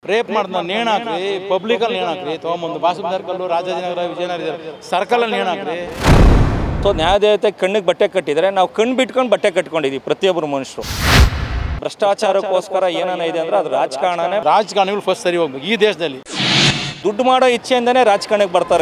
rape ಮಾಡಿದ ನೇಣು ಹಾಕ್ರಿ ಪಬ್ಲಿಕಲ್ಲಿ ನೇಣು ಹಾಕ್ರಿ ತೊಗೊಂಬಂದು ಬಾಸುಮ್ ಸರ್ಕಲ್ಲು ರಾಜಾಜಿನಗರ ವಿಜಯನಗರ ಸರ್ಕಲಲ್ಲಿ ನೇಣು ಹಾಕ್ರಿ ಸೊ ನ್ಯಾಯದೇವತೆ ಕಣ್ಣಿಗೆ ಬಟ್ಟೆ ಕಟ್ಟಿದರೆ ನಾವು ಕಣ್ಣು ಬಿಟ್ಕೊಂಡು ಬಟ್ಟೆ ಕಟ್ಕೊಂಡಿದ್ದೀವಿ ಪ್ರತಿಯೊಬ್ಬರು ಮನುಷ್ಯರು ಭ್ರಷ್ಟಾಚಾರಕ್ಕೋಸ್ಕರ ಏನಾನ ಇದೆ ಅಂದ್ರೆ ಅದು ರಾಜಕಾರಣನೇ ರಾಜಕಾರಣಿಗಳು ಫಸ್ಟ್ ಸರಿ ಹೋಗ್ಬೇಕು ಈ ದೇಶದಲ್ಲಿ ದುಡ್ಡು ಮಾಡೋ ಇಚ್ಛೆಯಿಂದನೇ ರಾಜಕಾರಣಕ್ಕೆ ಬರ್ತಾರೆ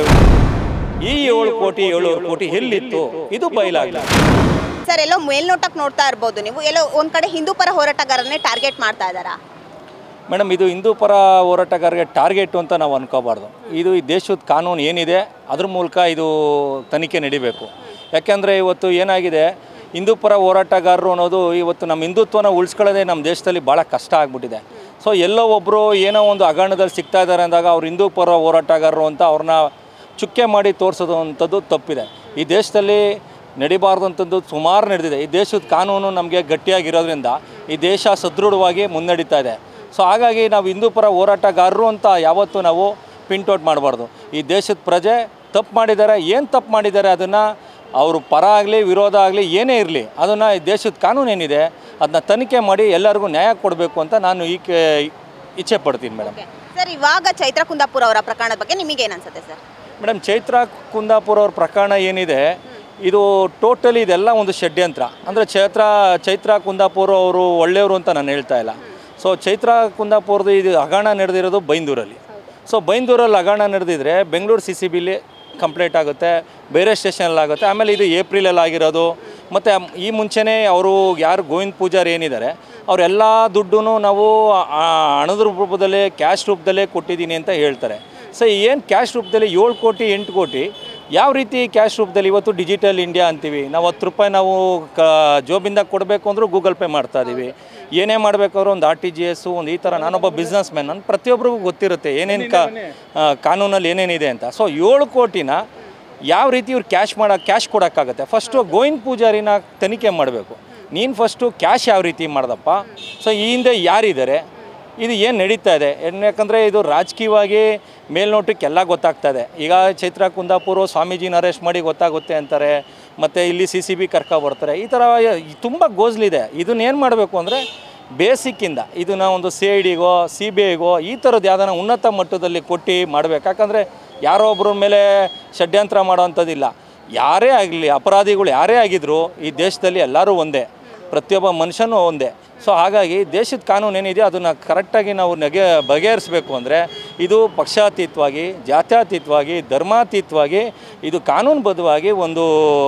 ಈ ಏಳು ಕೋಟಿ ಏಳುವರೆ ಕೋಟಿ ಎಲ್ಲಿತ್ತು ಇದು ಬಯಲಾಗಲಿ ಸರ್ ಎಲ್ಲೋ ಮೇಲ್ನೋಟಕ್ಕೆ ನೋಡ್ತಾ ಇರ್ಬೋದು ನೀವು ಎಲ್ಲೋ ಒಂದ್ ಕಡೆ ಹಿಂದೂ ಪರ ಹೋರಾಟಗಾರನ್ನೇ ಟಾರ್ಗೆಟ್ ಮಾಡ್ತಾ ಇದ್ದಾರಾ ಮೇಡಮ್ ಇದು ಹಿಂದೂ ಪರ ಹೋರಾಟಗಾರರಿಗೆ ಟಾರ್ಗೆಟು ಅಂತ ನಾವು ಅನ್ಕೋಬಾರ್ದು ಇದು ಈ ದೇಶದ ಕಾನೂನು ಏನಿದೆ ಅದ್ರ ಮೂಲಕ ಇದು ತನಿಖೆ ನಡಿಬೇಕು ಯಾಕೆಂದರೆ ಇವತ್ತು ಏನಾಗಿದೆ ಹಿಂದೂ ಪರ ಹೋರಾಟಗಾರರು ಅನ್ನೋದು ಇವತ್ತು ನಮ್ಮ ಹಿಂದುತ್ವನ ಉಳಿಸ್ಕೊಳ್ಳೋದೇ ನಮ್ಮ ದೇಶದಲ್ಲಿ ಭಾಳ ಕಷ್ಟ ಆಗ್ಬಿಟ್ಟಿದೆ ಸೊ ಎಲ್ಲೋ ಒಬ್ಬರು ಏನೋ ಒಂದು ಹಗರಣದಲ್ಲಿ ಸಿಗ್ತಾ ಇದ್ದಾರೆ ಅಂದಾಗ ಅವ್ರು ಹಿಂದೂ ಪರ ಹೋರಾಟಗಾರರು ಅಂತ ಅವ್ರನ್ನ ಚುಕ್ಕೆ ಮಾಡಿ ತೋರಿಸೋದು ಅಂಥದ್ದು ತಪ್ಪಿದೆ ಈ ದೇಶದಲ್ಲಿ ನಡಿಬಾರ್ದಂಥದ್ದು ಸುಮಾರು ನಡೆದಿದೆ ಈ ದೇಶದ ಕಾನೂನು ನಮಗೆ ಗಟ್ಟಿಯಾಗಿರೋದ್ರಿಂದ ಈ ದೇಶ ಸದೃಢವಾಗಿ ಮುನ್ನಡೀತಾ ಇದೆ ಸೊ ಹಾಗಾಗಿ ನಾವು ಹಿಂದೂ ಪರ ಹೋರಾಟಗಾರರು ಅಂತ ಯಾವತ್ತೂ ನಾವು ಪಿಂಟೌಟ್ ಮಾಡಬಾರ್ದು ಈ ದೇಶದ ಪ್ರಜೆ ತಪ್ಪು ಮಾಡಿದ್ದಾರೆ ಏನು ತಪ್ಪು ಮಾಡಿದ್ದಾರೆ ಅದನ್ನು ಅವರು ಪರ ಆಗಲಿ ವಿರೋಧ ಆಗಲಿ ಏನೇ ಇರಲಿ ಅದನ್ನು ಈ ದೇಶದ ಕಾನೂನು ಏನಿದೆ ಅದನ್ನ ತನಿಖೆ ಮಾಡಿ ಎಲ್ಲರಿಗೂ ನ್ಯಾಯ ಕೊಡಬೇಕು ಅಂತ ನಾನು ಈ ಇಚ್ಛೆ ಪಡ್ತೀನಿ ಮೇಡಮ್ ಸರ್ ಇವಾಗ ಚೈತ್ರ ಕುಂದಾಪುರ ಅವರ ಪ್ರಕರಣದ ಬಗ್ಗೆ ನಿಮಗೆ ಏನು ಅನ್ಸುತ್ತೆ ಸರ್ ಮೇಡಮ್ ಚೈತ್ರ ಕುಂದಾಪುರ ಅವ್ರ ಪ್ರಕರಣ ಏನಿದೆ ಇದು ಟೋಟಲಿ ಇದೆಲ್ಲ ಒಂದು ಷಡ್ಯಂತ್ರ ಅಂದರೆ ಚೈತ್ರ ಚೈತ್ರ ಕುಂದಾಪುರ ಅವರು ಒಳ್ಳೆಯವರು ಅಂತ ನಾನು ಹೇಳ್ತಾ ಇಲ್ಲ ಸೊ ಚೈತ್ರ ಕುಂದಾಪುರದ ಇದು ಹಗರಣ ನಡೆದಿರೋದು ಬೈಂದೂರಲ್ಲಿ ಸೊ ಬೈಂದೂರಲ್ಲಿ ಹಗರಣ ನಡೆದಿದ್ರೆ ಬೆಂಗಳೂರು ಸಿ ಸಿ ಬಿಲಿ ಕಂಪ್ಲೇಂಟ್ ಆಗುತ್ತೆ ಬೇರೆ ಸ್ಟೇಷನಲ್ಲಿ ಆಗುತ್ತೆ ಆಮೇಲೆ ಇದು ಏಪ್ರಿಲಲ್ಲಿ ಆಗಿರೋದು ಮತ್ತು ಈ ಮುಂಚೆನೇ ಅವರು ಯಾರು ಗೋವಿಂದ್ ಪೂಜಾರಿ ಏನಿದ್ದಾರೆ ಅವರೆಲ್ಲ ದುಡ್ಡು ನಾವು ಆ ಹಣದ ರೂಪದಲ್ಲೇ ಕ್ಯಾಶ್ ರೂಪದಲ್ಲೇ ಕೊಟ್ಟಿದ್ದೀನಿ ಅಂತ ಹೇಳ್ತಾರೆ ಸೊ ಏನು ಕ್ಯಾಶ್ ರೂಪದಲ್ಲಿ ಏಳು ಕೋಟಿ ಎಂಟು ಕೋಟಿ ಯಾವ ರೀತಿ ಕ್ಯಾಶ್ ರೂಪದಲ್ಲಿ ಇವತ್ತು ಡಿಜಿಟಲ್ ಇಂಡಿಯಾ ಅಂತೀವಿ ನಾವು ಹತ್ತು ರೂಪಾಯಿ ನಾವು ಕ ಜೋಬಿಂದ ಕೊಡಬೇಕು ಅಂದರೂ ಗೂಗಲ್ ಪೇ ಮಾಡ್ತಾ ಇದ್ದೀವಿ ಏನೇ ಮಾಡಬೇಕಾದ್ರೂ ಒಂದು ಆರ್ ಟಿ ಜಿ ಎಸ್ಸು ಒಂದು ಈ ಥರ ನಾನೊಬ್ಬ ಬಿಸ್ನೆಸ್ ಮ್ಯಾನ್ ನನ್ನ ಪ್ರತಿಯೊಬ್ಬರಿಗೂ ಗೊತ್ತಿರುತ್ತೆ ಏನೇನು ಕಾ ಆ, ಕಾನೂನಲ್ಲಿ ಏನೇನಿದೆ ಅಂತ ಸೊ ಏಳು ಕೋಟಿನ ಯಾವ ರೀತಿ ಇವ್ರು ಕ್ಯಾಶ್ ಮಾಡೋ ಕ್ಯಾಶ್ ಕೊಡೋಕ್ಕಾಗತ್ತೆ ಫಸ್ಟು ಗೋವಿಂದ್ ಪೂಜಾರಿನ ತನಿಖೆ ಮಾಡಬೇಕು ನೀನು ಫಸ್ಟು ಕ್ಯಾಶ್ ಯಾವ ರೀತಿ ಮಾಡ್ದಪ್ಪ ಸೊ ಈ ಹಿಂದೆ ಯಾರಿದ್ದಾರೆ ಇದು ಏನು ನಡೀತಾ ಇದೆ ಏನ್ ಯಾಕಂದರೆ ಇದು ರಾಜಕೀಯವಾಗಿ ಮೇಲ್ನೋಟಕ್ಕೆ ಎಲ್ಲ ಗೊತ್ತಾಗ್ತಾ ಇದೆ ಈಗ ಚೈತ್ರ ಕುಂದಾಪುರ ಸ್ವಾಮೀಜಿನ ಅರೆಸ್ಟ್ ಮಾಡಿ ಗೊತ್ತಾಗುತ್ತೆ ಅಂತಾರೆ ಮತ್ತು ಇಲ್ಲಿ ಸಿ ಸಿ ಬಿ ಕರ್ಕೊ ಬರ್ತಾರೆ ಈ ಥರ ತುಂಬ ಗೋಜ್ಲಿದೆ ಇದನ್ನೇನು ಮಾಡಬೇಕು ಅಂದರೆ ಬೇಸಿಕ್ಕಿಂದ ಇದನ್ನ ಒಂದು ಸಿ ಐ ಡಿಗೋ ಸಿ ಬಿ ಐಗೋ ಈ ಥರದ್ದು ಯಾವ್ದಾನ ಉನ್ನತ ಮಟ್ಟದಲ್ಲಿ ಕೊಟ್ಟು ಮಾಡಬೇಕು ಯಾಕಂದರೆ ಯಾರೋ ಒಬ್ಬರ ಮೇಲೆ ಷಡ್ಯಂತ್ರ ಮಾಡೋವಂಥದ್ದಿಲ್ಲ ಯಾರೇ ಆಗಲಿ ಅಪರಾಧಿಗಳು ಯಾರೇ ಆಗಿದ್ರು ಈ ದೇಶದಲ್ಲಿ ಎಲ್ಲರೂ ಒಂದೇ ಪ್ರತಿಯೊಬ್ಬ ಮನುಷ್ಯನೂ ಒಂದೇ ಸೊ ಹಾಗಾಗಿ ದೇಶದ ಕಾನೂನು ಏನಿದೆ ಅದನ್ನು ಕರೆಕ್ಟಾಗಿ ನಾವು ನಗೆ ಬಗೆಹರಿಸಬೇಕು ಅಂದರೆ ಇದು ಪಕ್ಷಾತೀತವಾಗಿ ಜಾತ್ಯತೀತವಾಗಿ ಧರ್ಮಾತೀತವಾಗಿ ಇದು ಕಾನೂನುಬದ್ಧವಾಗಿ ಒಂದು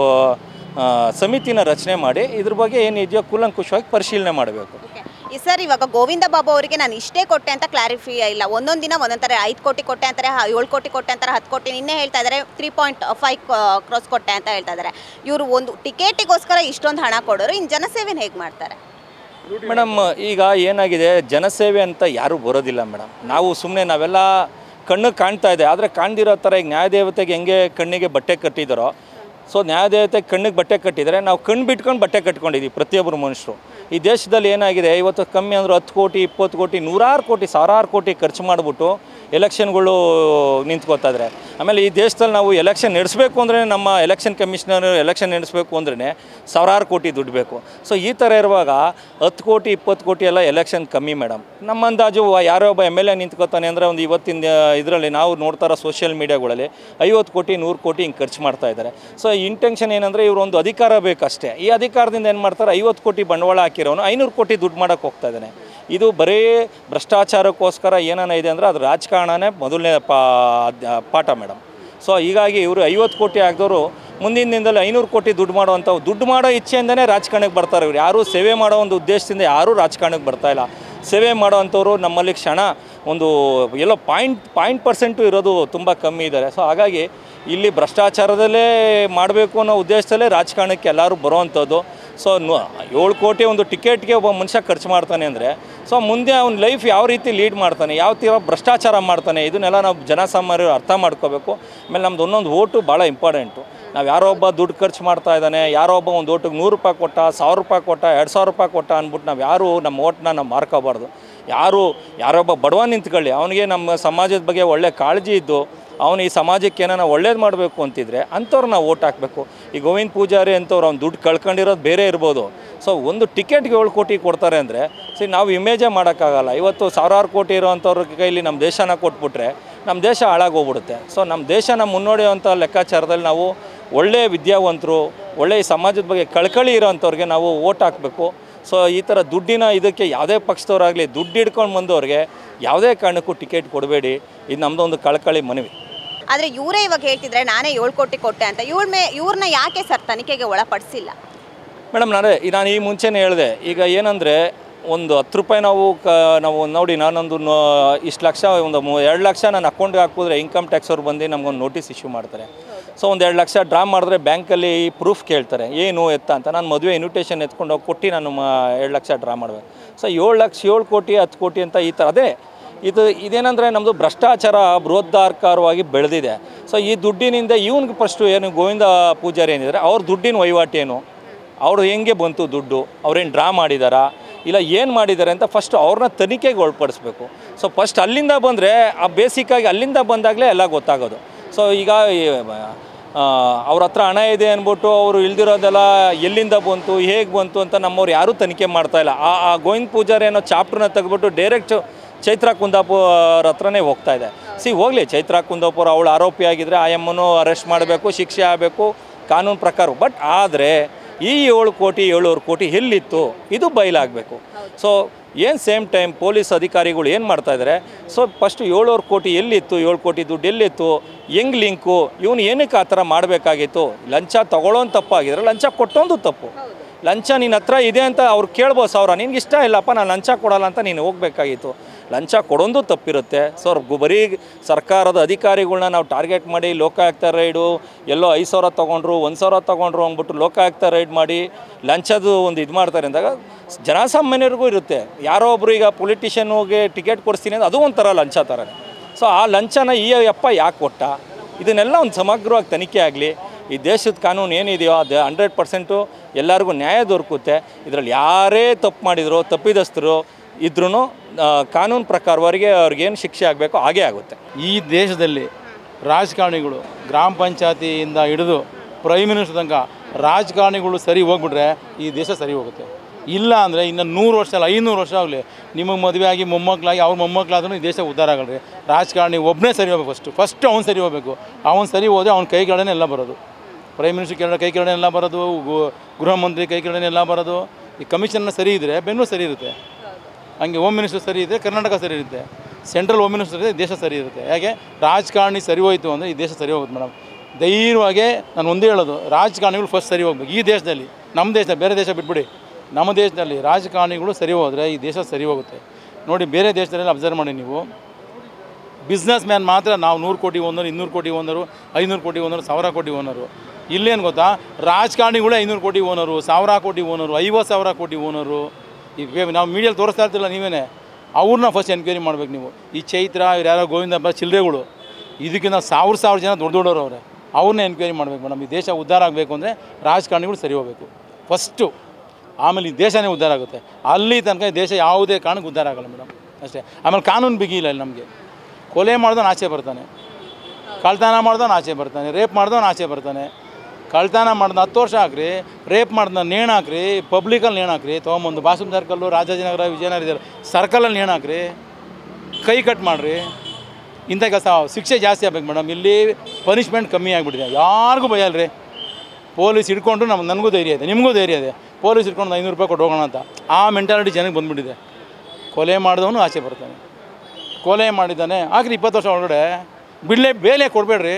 ಆ, ಸಮಿತಿನ ರಚನೆ ಮಾಡಿ ಇದ್ರ ಬಗ್ಗೆ ಏನಿದೆಯೋ ಕೂಲಂಕುಷವಾಗಿ ಪರಿಶೀಲನೆ ಮಾಡಬೇಕು ಈ ಸರ್ ಇವಾಗ ಗೋವಿಂದ ಬಾಬು ಅವರಿಗೆ ನಾನು ಇಷ್ಟೇ ಕೊಟ್ಟೆ ಅಂತ ಕ್ಲಾರಿಫೈ ಇಲ್ಲ ಒಂದೊಂದು ದಿನ ಒಂದೊಂದು ಥರ ಐದು ಕೋಟಿ ಕೊಟ್ಟೆ ಅಂತಾರೆ ಹ- ಏಳು ಕೋಟಿ ಕೊಟ್ಟೆ ಅಂತಾರೆ ಹತ್ತು ಕೋಟಿ ನಿನ್ನೆ ಹೇಳ್ತಾ ಇದ್ದಾರೆ ತ್ರೀ ಪಾಯಿಂಟ್ ಫೈವ್ ಕ್ರಾಸ್ ಕೊಟ್ಟೆ ಅಂತ ಹೇಳ್ತಾ ಇದ್ದಾರೆ ಇವರು ಒಂದು ಟಿಕೆಟಿಗೋಸ್ಕರ ಇಷ್ಟೊಂದು ಹಣ ಕೊಡೋರು ಇನ್ನು ಜನಸೇವೆನ ಹೇಗೆ ಮಾಡ್ತಾರೆ ಮೇಡಮ್ ಈಗ ಏನಾಗಿದೆ ಜನಸೇವೆ ಅಂತ ಯಾರೂ ಬರೋದಿಲ್ಲ ಮೇಡಮ್ ನಾವು ಸುಮ್ಮನೆ ನಾವೆಲ್ಲ ಕಣ್ಣು ಕಾಣ್ತಾ ಇದೆ ಆದರೆ ಕಾಣ್ದಿರೋ ಥರ ಈಗ ನ್ಯಾಯದೇವತೆಗೆ ಹೆಂಗೆ ಕಣ್ಣಿಗೆ ಬಟ್ಟೆ ಕಟ್ಟಿದಾರೋ ಸೊ ನ್ಯಾಯದೇವತೆ ಕಣ್ಣಿಗೆ ಬಟ್ಟೆ ಕಟ್ಟಿದರೆ ನಾವು ಕಣ್ಣು ಬಿಟ್ಕೊಂಡು ಬಟ್ಟೆ ಕಟ್ಕೊಂಡಿದ್ದೀವಿ ಪ್ರತಿಯೊಬ್ಬರು ಮನುಷ್ಯರು ಈ ದೇಶದಲ್ಲಿ ಏನಾಗಿದೆ ಇವತ್ತು ಕಮ್ಮಿ ಅಂದ್ರೆ ಹತ್ತು ಕೋಟಿ ಇಪ್ಪತ್ತು ಕೋಟಿ ನೂರಾರು ಕೋಟಿ ಸಾವಿರಾರು ಕೋಟಿ ಖರ್ಚು ಮಾಡಿಬಿಟ್ಟು ಎಲೆಕ್ಷನ್ಗಳು ನಿಂತ್ಕೋತಾ ಇದ್ದಾರೆ ಆಮೇಲೆ ಈ ದೇಶದಲ್ಲಿ ನಾವು ಎಲೆಕ್ಷನ್ ನಡೆಸಬೇಕು ಅಂದರೆ ನಮ್ಮ ಎಲೆಕ್ಷನ್ ಕಮಿಷನರ್ ಎಲೆಕ್ಷನ್ ನಡೆಸಬೇಕು ಅಂದ್ರೆ ಸಾವಿರಾರು ಕೋಟಿ ದುಡ್ಡು ಬೇಕು ಸೊ ಈ ಥರ ಇರುವಾಗ ಹತ್ತು ಕೋಟಿ ಇಪ್ಪತ್ತು ಕೋಟಿ ಎಲ್ಲ ಎಲೆಕ್ಷನ್ ಕಮ್ಮಿ ಮೇಡಮ್ ನಮ್ಮ ಅಂದಾಜು ಯಾರೋ ಒಬ್ಬ ಎಮ್ ಎಲ್ ಎ ನಿಂತ್ಕೋತಾನೆ ಅಂದರೆ ಒಂದು ಇವತ್ತಿನ ಇದರಲ್ಲಿ ನಾವು ನೋಡ್ತಾ ಇರೋ ಸೋಷಿಯಲ್ ಮೀಡಿಯಾಗಳಲ್ಲಿ ಐವತ್ತು ಕೋಟಿ ನೂರು ಕೋಟಿ ಹಿಂಗೆ ಖರ್ಚು ಮಾಡ್ತಾ ಇದ್ದಾರೆ ಸೊ ಇಂಟೆನ್ಷನ್ ಏನಂದರೆ ಇವರು ಒಂದು ಅಧಿಕಾರ ಬೇಕಷ್ಟೇ ಈ ಅಧಿಕಾರದಿಂದ ಏನು ಮಾಡ್ತಾರೆ ಐವತ್ತು ಕೋಟಿ ಬಂಡವಾಳ ಹಾಕಿರೋನು ಐನೂರು ಕೋಟಿ ದುಡ್ಡು ಮಾಡೋಕ್ಕೆ ಹೋಗ್ತಾ ಇದ್ದಾನೆ ಇದು ಬರೀ ಭ್ರಷ್ಟಾಚಾರಕ್ಕೋಸ್ಕರ ಏನಾನ ಇದೆ ಅಂದರೆ ಅದು ರಾಜಕಾರಣನೇ ಮೊದಲನೇ ಪಾ ಅದ್- ಪಾಠ ಮೇಡಮ್ ಸೊ ಹೀಗಾಗಿ ಇವರು ಐವತ್ತು ಕೋಟಿ ಆಗಿದವರು ಮುಂದಿನ ದಿನದಲ್ಲಿ ಐನೂರು ಕೋಟಿ ದುಡ್ಡು ಮಾಡುವಂಥ ದುಡ್ಡು ಮಾಡೋ ಇಚ್ಛೆಯಿಂದನೇ ರಾಜಕಾರಣಕ್ಕೆ ಬರ್ತಾರೆ ಇವ್ರು ಯಾರೂ ಸೇವೆ ಮಾಡೋ ಒಂದು ಉದ್ದೇಶದಿಂದ ಯಾರೂ ರಾಜಕಾರಣಕ್ಕೆ ಬರ್ತಾ ಇಲ್ಲ ಸೇವೆ ಮಾಡೋವಂಥವ್ರು ನಮ್ಮಲ್ಲಿ ಕ್ಷಣ ಒಂದು ಎಲ್ಲೋ ಪಾಯಿಂಟ್ ಪಾಯಿಂಟ್ ಪರ್ಸೆಂಟು ಇರೋದು ತುಂಬ ಕಮ್ಮಿ ಇದ್ದಾರೆ ಸೊ ಹಾಗಾಗಿ ಇಲ್ಲಿ ಭ್ರಷ್ಟಾಚಾರದಲ್ಲೇ ಮಾಡಬೇಕು ಅನ್ನೋ ಉದ್ದೇಶದಲ್ಲೇ ರಾಜಕಾರಣಕ್ಕೆ ಎಲ್ಲರೂ ಬರೋವಂಥದ್ದು ಸೊ ಏಳು ಕೋಟಿ ಒಂದು ಟಿಕೆಟ್ಗೆ ಒಬ್ಬ ಮನುಷ್ಯ ಖರ್ಚು ಮಾಡ್ತಾನೆ ಅಂದರೆ ಸೊ ಮುಂದೆ ಅವ್ನ ಲೈಫ್ ಯಾವ ರೀತಿ ಲೀಡ್ ಮಾಡ್ತಾನೆ ಯಾವ ಥರ ಭ್ರಷ್ಟಾಚಾರ ಮಾಡ್ತಾನೆ ಇದನ್ನೆಲ್ಲ ನಾವು ಜನಸಾಮಾನ್ಯರು ಅರ್ಥ ಮಾಡ್ಕೋಬೇಕು ಆಮೇಲೆ ನಮ್ದು ಒಂದೊಂದು ಓಟು ಭಾಳ ಇಂಪಾರ್ಟೆಂಟು ನಾವು ಯಾರೋ ಒಬ್ಬ ದುಡ್ಡು ಖರ್ಚು ಮಾಡ್ತಾ ಇದ್ದಾನೆ ಯಾರೋ ಒಬ್ಬ ಒಂದು ಓಟಿಗೆ ನೂರು ರೂಪಾಯಿ ಕೊಟ್ಟ ಸಾವಿರ ರೂಪಾಯಿ ಕೊಟ್ಟ ಎರಡು ಸಾವಿರ ರೂಪಾಯಿ ಕೊಟ್ಟ ಅಂದ್ಬಿಟ್ಟು ನಾವು ಯಾರು ನಮ್ಮ ಓಟ್ನ ನಾವು ಮಾರ್ಕೋಬಾರ್ದು ಯಾರು ಯಾರೊಬ್ಬ ಬಡವ ನಿಂತ್ಕೊಳ್ಳಿ ಅವನಿಗೆ ನಮ್ಮ ಸಮಾಜದ ಬಗ್ಗೆ ಒಳ್ಳೆ ಕಾಳಜಿ ಇದ್ದು ಅವನು ಈ ಸಮಾಜಕ್ಕೆ ಏನಾನ ಒಳ್ಳೇದು ಮಾಡಬೇಕು ಅಂತಿದ್ರೆ ಅಂಥವ್ರು ನಾವು ಓಟ್ ಹಾಕಬೇಕು ಈ ಗೋವಿಂದ ಪೂಜಾರಿ ಅಂಥವ್ರು ಅವ್ನು ದುಡ್ಡು ಕಳ್ಕೊಂಡಿರೋದು ಬೇರೆ ಇರ್ಬೋದು ಸೊ ಒಂದು ಟಿಕೆಟ್ಗೆ ಏಳು ಕೋಟಿ ಕೊಡ್ತಾರೆ ಅಂದರೆ ಸರಿ ನಾವು ಇಮೇಜೇ ಮಾಡೋಕ್ಕಾಗಲ್ಲ ಇವತ್ತು ಸಾವಿರಾರು ಕೋಟಿ ಇರೋವಂಥವ್ರ ಕೈಲಿ ನಮ್ಮ ದೇಶನ ಕೊಟ್ಬಿಟ್ರೆ ನಮ್ಮ ದೇಶ ಹಾಳಾಗೋಗ್ಬಿಡುತ್ತೆ ಸೊ ನಮ್ಮ ದೇಶನ ಮುನ್ನಡೆಯುವಂಥ ಲೆಕ್ಕಾಚಾರದಲ್ಲಿ ನಾವು ಒಳ್ಳೆಯ ವಿದ್ಯಾವಂತರು ಒಳ್ಳೆಯ ಸಮಾಜದ ಬಗ್ಗೆ ಕಳ್ಕಳಿ ಇರೋವಂಥವ್ರಿಗೆ ನಾವು ಓಟ್ ಹಾಕಬೇಕು ಸೊ ಈ ಥರ ದುಡ್ಡಿನ ಇದಕ್ಕೆ ಯಾವುದೇ ಪಕ್ಷದವರಾಗಲಿ ದುಡ್ಡು ಹಿಡ್ಕೊಂಡು ಬಂದವ್ರಿಗೆ ಯಾವುದೇ ಕಾರಣಕ್ಕೂ ಟಿಕೆಟ್ ಕೊಡಬೇಡಿ ಇದು ನಮ್ಮದು ಒಂದು ಕಳಕಳಿ ಮನವಿ ಆದರೆ ಇವರೇ ಇವಾಗ ಹೇಳ್ತಿದ್ರೆ ನಾನೇ ಏಳು ಕೋಟಿ ಕೊಟ್ಟೆ ಅಂತ ಇವ್ರ ಮೇ ಇವ್ರನ್ನ ಯಾಕೆ ಸರ್ ತನಿಖೆಗೆ ಒಳಪಡಿಸಿಲ್ಲ ಮೇಡಮ್ ನಾನೇ ಈ ನಾನು ಈ ಮುಂಚೆನೇ ಹೇಳಿದೆ ಈಗ ಏನಂದರೆ ಒಂದು ಹತ್ತು ರೂಪಾಯಿ ನಾವು ಕ ನಾವು ನೋಡಿ ನಾನೊಂದು ನೋ ಇಷ್ಟು ಲಕ್ಷ ಒಂದು ಮೂ ಎರಡು ಲಕ್ಷ ನಾನು ಅಕೌಂಟ್ಗೆ ಹಾಕಿದ್ರೆ ಇನ್ಕಮ್ ಟ್ಯಾಕ್ಸ್ ಅವ್ರು ಬಂದು ನಮಗೊಂದು ನೋಟಿಸ್ ಇಶ್ಯೂ ಮಾಡ್ತಾರೆ ಸೊ ಒಂದು ಎರಡು ಲಕ್ಷ ಡ್ರಾ ಮಾಡಿದ್ರೆ ಬ್ಯಾಂಕಲ್ಲಿ ಪ್ರೂಫ್ ಕೇಳ್ತಾರೆ ಏನು ಎತ್ತ ಅಂತ ನಾನು ಮದುವೆ ಇನ್ವಿಟೇಷನ್ ಎತ್ಕೊಂಡು ಹೋಗಿ ಕೊಟ್ಟು ನಾನು ಮ ಎರಡು ಲಕ್ಷ ಡ್ರಾ ಮಾಡಬೇಕು ಸೊ ಏಳು ಲಕ್ಷ ಏಳು ಕೋಟಿ ಹತ್ತು ಕೋಟಿ ಅಂತ ಈ ಥರ ಅದೇ ಇದು ಇದೇನಂದರೆ ನಮ್ಮದು ಭ್ರಷ್ಟಾಚಾರ ಬೃಹದಾಕಾರವಾಗಿ ಬೆಳೆದಿದೆ ಸೊ ಈ ದುಡ್ಡಿನಿಂದ ಇವನಿಗೆ ಫಸ್ಟು ಏನು ಗೋವಿಂದ ಪೂಜಾರಿ ಏನಿದ್ದಾರೆ ಅವ್ರ ದುಡ್ಡಿನ ವಹಿವಾಟೇನು ಅವರು ಹೆಂಗೆ ಬಂತು ದುಡ್ಡು ಅವ್ರೇನು ಡ್ರಾ ಮಾಡಿದಾರಾ ಇಲ್ಲ ಏನು ಮಾಡಿದ್ದಾರೆ ಅಂತ ಫಸ್ಟ್ ಅವ್ರನ್ನ ತನಿಖೆಗೆ ಒಳಪಡಿಸ್ಬೇಕು ಸೊ ಫಸ್ಟ್ ಅಲ್ಲಿಂದ ಬಂದರೆ ಆ ಬೇಸಿಕ್ಕಾಗಿ ಅಲ್ಲಿಂದ ಬಂದಾಗಲೇ ಎಲ್ಲ ಗೊತ್ತಾಗೋದು ಸೊ ಈಗ ಈ, ಆ, ಅವ್ರ ಹತ್ರ ಹಣ ಇದೆ ಅಂದ್ಬಿಟ್ಟು ಅವರು ಇಲ್ದಿರೋದೆಲ್ಲ ಎಲ್ಲಿಂದ ಬಂತು ಹೇಗೆ ಬಂತು ಅಂತ ನಮ್ಮವ್ರು ಯಾರೂ ತನಿಖೆ ಮಾಡ್ತಾ ಇಲ್ಲ ಆ ಆ ಗೋವಿಂದ ಪೂಜಾರಿ ಅನ್ನೋ ಚಾಪ್ಟರ್ನ ತೆಗೆದ್ಬಿಟ್ಟು ಡೈರೆಕ್ಟ್ ಚೈತ್ರ ಕುಂದಾಪುರ ಅವ್ರ ಹತ್ರನೇ ಹೋಗ್ತಾ ಇದೆ ಸಿ ಹೋಗಲಿ ಚೈತ್ರ ಕುಂದಾಪುರ ಅವಳು ಆರೋಪಿ ಆಗಿದ್ದರೆ ಆ ಎಮ್ಮನ್ನು ಅರೆಸ್ಟ್ ಮಾಡಬೇಕು ಶಿಕ್ಷೆ ಆಗಬೇಕು ಕಾನೂನು ಪ್ರಕಾರ ಬಟ್ ಆದರೆ ಈ ಏಳು ಕೋಟಿ ಏಳುವರೆ ಕೋಟಿ ಎಲ್ಲಿತ್ತು ಇದು ಬಯಲಾಗಬೇಕು ಸೊ ಏನು ಸೇಮ್ ಟೈಮ್ ಪೊಲೀಸ್ ಅಧಿಕಾರಿಗಳು ಏನು ಮಾಡ್ತಾ ಇದ್ದಾರೆ ಸೊ ಫಸ್ಟು ಏಳುವರೆ ಕೋಟಿ ಎಲ್ಲಿತ್ತು ಏಳು ಕೋಟಿ ದುಡ್ಡು ಎಲ್ಲಿತ್ತು ಹೆಂಗ್ ಲಿಂಕು ಇವನು ಏನಕ್ಕೆ ಆ ಥರ ಮಾಡಬೇಕಾಗಿತ್ತು ಲಂಚ ತಗೊಳ್ಳೋನ್ ತಪ್ಪಾಗಿದ್ರೆ ಲಂಚ ಕೊಟ್ಟೊಂದು ತಪ್ಪು ಲಂಚ ನಿನ್ನ ಹತ್ರ ಇದೆ ಅಂತ ಅವ್ರು ಕೇಳ್ಬೋದು ಸಾವಿರ ನಿನ್ಗೆ ಇಷ್ಟ ಇಲ್ಲಪ್ಪ ನಾನು ಲಂಚ ಕೊಡಲ್ಲ ಅಂತ ನೀನು ಹೋಗ್ಬೇಕಾಗಿತ್ತು ಲಂಚ ಕೊಡೋದು ತಪ್ಪಿರುತ್ತೆ ಸೊ ಅವ್ರು ಬರೀ ಸರ್ಕಾರದ ಅಧಿಕಾರಿಗಳ್ನ ನಾವು ಟಾರ್ಗೆಟ್ ಮಾಡಿ ಲೋಕಾಯುಕ್ತ ರೈಡು ಎಲ್ಲೋ ಐದು ಸಾವಿರ ತೊಗೊಂಡ್ರು ಒಂದು ಸಾವಿರ ತೊಗೊಂಡ್ರು ಅಂದ್ಬಿಟ್ಟು ಲೋಕಾಯುಕ್ತ ರೈಡ್ ಮಾಡಿ ಲಂಚದ್ದು ಒಂದು ಇದು ಮಾಡ್ತಾರೆ ಅಂದಾಗ ಜನಸಾಮಾನ್ಯರಿಗೂ ಇರುತ್ತೆ ಯಾರೋ ಒಬ್ರು ಈಗ ಪೊಲಿಟಿಷನ್ಗೆ ಟಿಕೆಟ್ ಕೊಡಿಸ್ತೀನಿ ಅಂದ್ರೆ ಅದು ಒಂಥರ ಲಂಚ ಥರನೇ ಸೊ ಆ ಲಂಚನ ಈ ಅಪ್ಪ ಯಾಕೆ ಕೊಟ್ಟ ಇದನ್ನೆಲ್ಲ ಒಂದು ಸಮಗ್ರವಾಗಿ ತನಿಖೆ ಆಗಲಿ ಈ ದೇಶದ ಕಾನೂನು ಏನಿದೆಯೋ ಅದು ಹಂಡ್ರೆಡ್ ಪರ್ಸೆಂಟು ಎಲ್ಲರಿಗೂ ನ್ಯಾಯ ದೊರಕುತ್ತೆ ಇದರಲ್ಲಿ ಯಾರೇ ತಪ್ಪು ಮಾಡಿದ್ರು ತಪ್ಪಿದಸ್ತರು ಇದ್ರೂ ಕಾನೂನು ಪ್ರಕಾರವರೆಗೆ ಅವ್ರಿಗೇನು ಶಿಕ್ಷೆ ಆಗಬೇಕೋ ಹಾಗೇ ಆಗುತ್ತೆ ಈ ದೇಶದಲ್ಲಿ ರಾಜಕಾರಣಿಗಳು ಗ್ರಾಮ ಪಂಚಾಯತಿಯಿಂದ ಹಿಡಿದು ಪ್ರೈಮ್ ಮಿನಿಸ್ಟರ್ ತನಕ ರಾಜಕಾರಣಿಗಳು ಸರಿ ಹೋಗ್ಬಿಟ್ರೆ ಈ ದೇಶ ಸರಿ ಹೋಗುತ್ತೆ ಇಲ್ಲ ಅಂದರೆ ಇನ್ನು ನೂರು ವರ್ಷ ಅಲ್ಲ ಐನೂರು ವರ್ಷ ಆಗಲಿ ನಿಮಗೆ ಮದುವೆ ಆಗಿ ಮೊಮ್ಮಕ್ಕಳಾಗಿ ಅವ್ರ ಮೊಮ್ಮಕ್ಕಳಾದ್ರೂ ಈ ದೇಶ ಉದ್ಧಾರ ಆಗಲ್ರಿ ರಾಜಕಾರಣಿ ಒಬ್ಬನೇ ಸರಿ ಹೋಗ್ಬೇಕು ಫಸ್ಟು ಫಸ್ಟ್ ಅವ್ನು ಸರಿ ಹೋಗಬೇಕು ಅವ್ನು ಸರಿ ಹೋದರೆ ಅವ್ನ ಕೈ ಕೆಳಗಡೆ ಎಲ್ಲ ಬರೋದು ಪ್ರೈಮ್ ಮಿನಿಸ್ಟರ್ ಕೆಳಗಡೆ ಕೈ ಕೆಳಗಡೆ ಎಲ್ಲ ಬರೋದು ಗು- ಗೃಹ ಮಂತ್ರಿ ಕೈ ಕೆಳಗಡೆ ಎಲ್ಲ ಬರೋದು ಈ ಕಮಿಷನ್ನ ಸರಿ ಇದ್ದರೆ ಬೆಂಗಳೂರು ಸರಿ ಇರುತ್ತೆ ಹಂಗೆ ಹೋಮ್ ಮಿನಿಸ್ಟರ್ ಸರಿ ಇದೆ ಕರ್ನಾಟಕ ಸರಿ ಇರುತ್ತೆ ಸೆಂಟ್ರಲ್ ಹೋಮ್ ಮಿನಿಸ್ಟರ್ ಇದೆ ದೇಶ ಸರಿ ಇರುತ್ತೆ ಯಾಕೆ ರಾಜಕಾರಣಿ ಸರಿ ಹೋಯಿತು ಅಂದರೆ ಈ ದೇಶ ಸರಿ ಹೋಗುತ್ತೆ ಮೇಡಮ್ ಧೈರ್ಯವಾಗಿ ನಾನು ಒಂದೇ ಹೇಳೋದು ರಾಜಕಾರಣಿಗಳು ಫಸ್ಟ್ ಸರಿ ಹೋಗ್ಬೇಕು ಈ ದೇಶದಲ್ಲಿ ನಮ್ಮ ದೇಶದಲ್ಲಿ ಬೇರೆ ದೇಶ ಬಿಟ್ಬಿಡಿ ನಮ್ಮ ದೇಶದಲ್ಲಿ ರಾಜಕಾರಣಿಗಳು ಸರಿ ಹೋದರೆ ಈ ದೇಶ ಸರಿ ಹೋಗುತ್ತೆ ನೋಡಿ ಬೇರೆ ದೇಶದಲ್ಲೆಲ್ಲ ಅಬ್ಸರ್ವ್ ಮಾಡಿ ನೀವು ಬಿಸ್ನೆಸ್ ಮ್ಯಾನ್ ಮಾತ್ರ ನಾವು ನೂರು ಕೋಟಿ ಓನರು ಇನ್ನೂರು ಕೋಟಿ ಓನರು ಐನೂರು ಕೋಟಿ ಓನರು ಸಾವಿರ ಕೋಟಿ ಓನರು ಇಲ್ಲೇನು ಗೊತ್ತಾ ರಾಜಕಾರಣಿಗಳೇ ಐನೂರು ಕೋಟಿ ಓನರು ಸಾವಿರ ಕೋಟಿ ಓನರು ಐವತ್ತು ಸಾವಿರ ಕೋಟಿ ಓನರು ಈಗ ನಾವು ಮೀಡಿಯಲ್ಲಿ ತೋರಿಸ್ತಾ ಇರ್ತಿಲ್ಲ ನೀವೇನೆ ಅವ್ರನ್ನ ಫಸ್ಟ್ ಎನ್ಕ್ವೈರಿ ಮಾಡ್ಬೇಕು ನೀವು ಈ ಚೈತ್ರ ಇವ್ರು ಯಾರೋ ಗೋವಿಂದ ಹಬ್ಬ ಚಿಲ್ಲರೆಗಳು ಇದಕ್ಕಿಂತ ಸಾವಿರ ಸಾವಿರ ಜನ ದೊಡ್ಡ ದೊಡ್ಡವರು ಅವರೇ ಅವ್ರನ್ನ ಎನ್ಕ್ವೈರಿ ಮಾಡಬೇಕು ಮೇಡಮ್ ಈ ದೇಶ ಉದ್ಧಾರ ಆಗಬೇಕು ಅಂದರೆ ರಾಜಕಾರಣಿಗಳು ಸರಿ ಹೋಗಬೇಕು ಫಸ್ಟು ಆಮೇಲೆ ಈ ದೇಶನೇ ಉದ್ಧಾರ ಆಗುತ್ತೆ ಅಲ್ಲಿ ತನಕ ಈ ದೇಶ ಯಾವುದೇ ಕಾರಣಕ್ಕೆ ಉದ್ಧಾರ ಆಗಲ್ಲ ಮೇಡಮ್ ಅಷ್ಟೇ ಆಮೇಲೆ ಕಾನೂನು ಬಿಗಿ ಇಲ್ಲ ಇಲ್ಲಿ ನಮಗೆ ಕೊಲೆ ಮಾಡ್ದವನು ಆಚೆ ಬರ್ತಾನೆ ಕಳ್ತನ ಮಾಡ್ದವನು ಆಚೆ ಬರ್ತಾನೆ ರೇಪ್ ಮಾಡ್ದವನು ಆಚೆ ಬರ್ತಾನೆ ಕಳ್ತನ ಮಾಡ್ದ ಹತ್ತು ವರ್ಷ ಹಾಕ್ರಿ ರೇಪ್ ಮಾಡ್ದ ನೇಣು ಹಾಕ್ರಿ ಪಬ್ಲಿಕಲ್ಲಿ ನೇಣು ಹಾಕ್ರಿ ತೊಗೊಂಬಂದು ಬಾಸುಮ್ ಸರ್ಕಲ್ಲು ರಾಜಾಜಿನಗರ ವಿಜಯನಗರ ಇದೆ ಸರ್ಕಲಲ್ಲಿ ನೇಣು ಹಾಕ್ರಿ ಕೈ ಕಟ್ ಮಾಡಿರಿ ಇಂಥ ಕೆಲಸ ಶಿಕ್ಷೆ ಜಾಸ್ತಿ ಆಗ್ಬೇಕು ಮೇಡಮ್ ಇಲ್ಲಿ ಪನಿಷ್ಮೆಂಟ್ ಕಮ್ಮಿ ಆಗಿಬಿಟ್ಟಿದೆ ಯಾರಿಗೂ ಭಯ ಅಲ್ರಿ ಪೊಲೀಸ್ ಹಿಡ್ಕೊಂಡು ನಮ್ಮ ನನಗೂ ಧೈರ್ಯ ಇದೆ ನಿಮಗೂ ಧೈರ್ಯ ಇದೆ ಪೊಲೀಸ್ ಹಿಡ್ಕೊಂಡು ಐನೂರು ರೂಪಾಯಿ ಕೊಟ್ಟು ಹೋಗೋಣ ಅಂತ ಆ ಮೆಂಟಾಲಿಟಿ ಜನಕ್ಕೆ ಬಂದುಬಿಟ್ಟಿದೆ ಕೊಲೆ ಮಾಡಿದವನು ಆಚೆ ಬರ್ತಾನೆ ಕೊಲೆ ಮಾಡಿದ್ದಾನೆ ಹಾಕ್ರಿ ಇಪ್ಪತ್ತು ವರ್ಷ ಒಳಗಡೆ ಬಿಡ್ಲೆ ಬೇಲೆ ಕೊಡಬೇಡ್ರಿ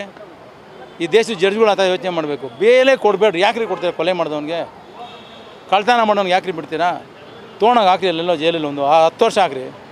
ಈ ದೇಶದ ಜಡ್ಜ್ಗಳು ಆತ ಯೋಚನೆ ಮಾಡಬೇಕು ಬೇಲೆ ಕೊಡಬೇಡ್ರಿ ಯಾಕ್ರಿ ಕೊಡ್ತೀರಾ ಕೊಲೆ ಮಾಡಿದವನಿಗೆ ಕಳ್ತನ ಮಾಡೋನ್ಗೆ ಯಾಕ್ರಿ ಬಿಡ್ತೀರಾ ತೊಗೊಂಡೋಗಿ ಹಾಕ್ರಿ ಅಲ್ಲೆಲ್ಲೋ ಜೈಲಲ್ಲಿ ಒಂದು ಆ ಹತ್ತು ವರ್ಷ ಹಾಕ್ರಿ